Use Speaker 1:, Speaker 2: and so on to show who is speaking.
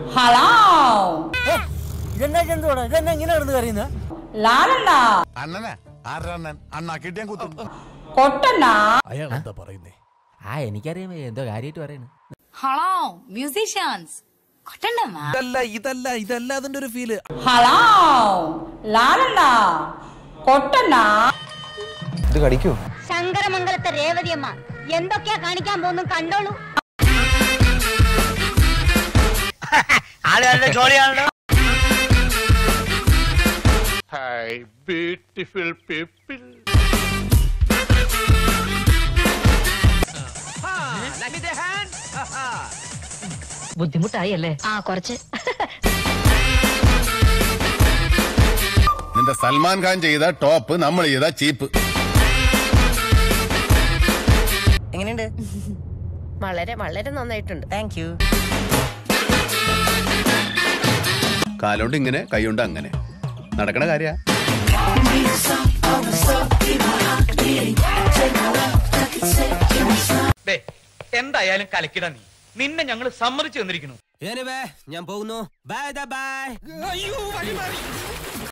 Speaker 1: hello
Speaker 2: ഇതെന്നാ ജന്തുവാണ് ഇതെന്നാ ഇങ്ങനെ കിടന്ന് കറിയുന്നത്
Speaker 1: ലാലണ്ണ
Speaker 3: അണ്ണനാ ആരുടെ അണ്ണൻ അണ്ണാ കിട്ടിയാൻ കുത്തും
Speaker 1: കൊട്ടണ്ണ
Speaker 2: അയാൾ എന്താ പറയുന്നേ
Speaker 4: ആ എനിക്കറിയാം എന്തോ കാര്യമായിട്ട് പറയണ
Speaker 5: ഹലോ മ്യൂസീഷ്യൻസ് കൊട്ടണ്ടമ്മ
Speaker 6: ഇതല്ല ഇതല്ല ഇതല്ല അതിന്റെ ഒരു ഫീല്
Speaker 1: ഹലോ ലാലണ്ണ കൊട്ടണ്ണ
Speaker 7: ഇത് കടിക്കൂ
Speaker 8: ശങ്കരമംഗലത്തെ രേവതിയമ്മ എന്തൊക്കെയാ കാണിക്കാൻ പോകുന്നു കണ്ടോളൂ
Speaker 2: ആളുകളുടെ ജോലിയാണല്ലോ
Speaker 3: ഹായ് ബ്യൂട്ടിഫുൾ പീപ്പിൾ
Speaker 8: ബുദ്ധിമുട്ടായി അല്ലേ ആ കുറച്ച്
Speaker 3: നിന്റെ സൽമാൻ ഖാൻ ചെയ്ത ടോപ്പ് നമ്മൾ ചെയ്ത ചീപ്പ്
Speaker 2: എങ്ങനെയുണ്ട്
Speaker 8: വളരെ വളരെ നന്നായിട്ടുണ്ട്
Speaker 2: താങ്ക് യു
Speaker 3: കാലോണ്ട് ഇങ്ങനെ കൈകൊണ്ട് അങ്ങനെ നടക്കണ കാര്യ
Speaker 9: എന്തായാലും കലക്കിട നീ നിന്നെ ഞങ്ങൾ സമ്മതിച്ചു തന്നിരിക്കുന്നു
Speaker 6: ഞാൻ പോകുന്നു ബൈ ബൈ അയ്യോ വഴി മാറി